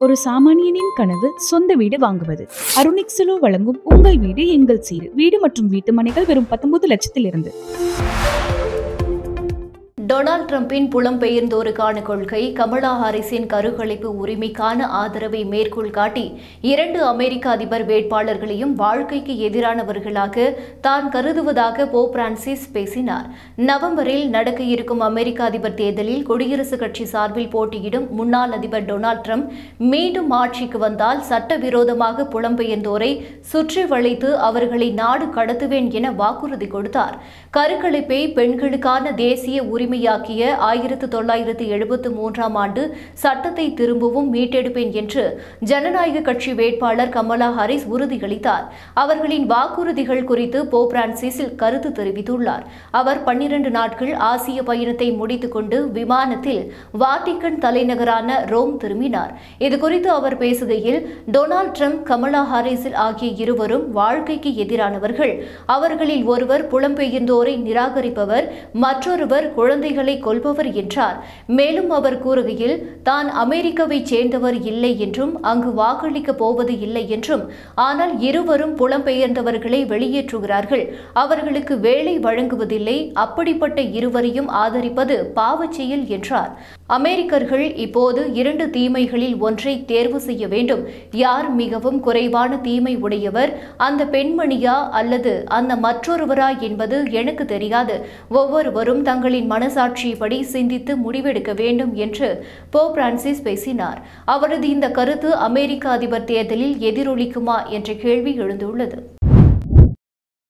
ஒரு சாமானியனின் கனவு சொந்த வீடு வாங்குவது அருணிக்ஸலோ வழங்கும் உங்கள் வீடு எங்கள் சீடு வீடு மற்றும் வீட்டு மனைகள் வெறும் பத்தொன்பது லட்சத்தில் இருந்து டொனால்ட் ட்ரம்பின் புலம்பெயர்ந்தோருக்கான கொள்கை கமலா ஹாரிஸின் கருக்கலைப்பு உரிமைக்கான ஆதரவை மேற்கோள் காட்டி இரண்டு அமெரிக்க அதிபர் வேட்பாளர்களையும் வாழ்க்கைக்கு எதிரானவர்களாக தான் கருதுவதாக போப் பிரான்சிஸ் பேசினார் நவம்பரில் நடக்க இருக்கும் அமெரிக்க அதிபர் தேர்தலில் குடியரசுக் கட்சி சார்பில் போட்டியிடும் முன்னாள் அதிபர் டொனால்ட் ட்ரம்ப் மீண்டும் ஆட்சிக்கு வந்தால் சட்டவிரோதமாக புலம்பெயர்ந்தோரை சுற்றி வளைத்து அவர்களை நாடு கடத்துவேன் என வாக்குறுதி கொடுத்தார் கருக்கலைப்பை பெண்களுக்கான தேசிய உரிமையாக்கிய ஆயிரத்து தொள்ளாயிரத்து எழுபத்து மூன்றாம் ஆண்டு சட்டத்தை திரும்பவும் மீட்டெடுப்பேன் என்று ஜனநாயக கட்சி வேட்பாளர் கமலா ஹாரிஸ் உறுதியளித்தார் அவர்களின் வாக்குறுதிகள் குறித்து போப் பிரான்சிஸில் கருத்து தெரிவித்துள்ளார் அவர் பன்னிரண்டு நாட்கள் ஆசிய பயணத்தை முடித்துக்கொண்டு விமானத்தில் வாட்டிக்கன் தலைநகரான ரோம் திரும்பினார் இதுகுறித்து அவர் பேசுகையில் டொனால்ட் ட்ரம்ப் கமலா ஹாரிஸில் ஆகிய இருவரும் வாழ்க்கைக்கு எதிரானவர்கள் அவர்களில் ஒருவர் புலம்பெயர்ந்தோரை நிராகரிப்பவர் மற்றொருவர் குழந்தைகளை கொல்பவர் என்றார் மேலும் அவர் கூறுகையில் தான் அமெரிக்காவை சேர்ந்தவர் இல்லை என்றும் அங்கு வாக்களிக்க போவது இல்லை என்றும் ஆனால் இருவரும் புலம்பெயர்ந்தவர்களை வெளியேற்றுகிறார்கள் அவர்களுக்கு வேலை வழங்குவதில்லை அப்படிப்பட்ட இருவரையும் ஆதரிப்பது பாவச் செயல் என்றார் அமெரிக்கர்கள் இப்போது இரண்டு தீமைகளில் ஒன்றை தேர்வு செய்ய வேண்டும் யார் மிகவும் குறைவான தீமை உடையவர் அந்த பெண்மணியா அல்லது அந்த மற்றொருவரா என்பது எனக்கு தெரியாது ஒவ்வொருவரும் தங்களின் மனசாட்சிப்படி சிந்தித்து முடிவெடுக்க வேண்டும் என்று போ பிரான்சிஸ் பேசினார் அவரது இந்த கருத்து அமெரிக்க அதிபர் தேர்தலில் எதிரொலிக்குமா என்ற கேள்வி எழுந்துள்ளது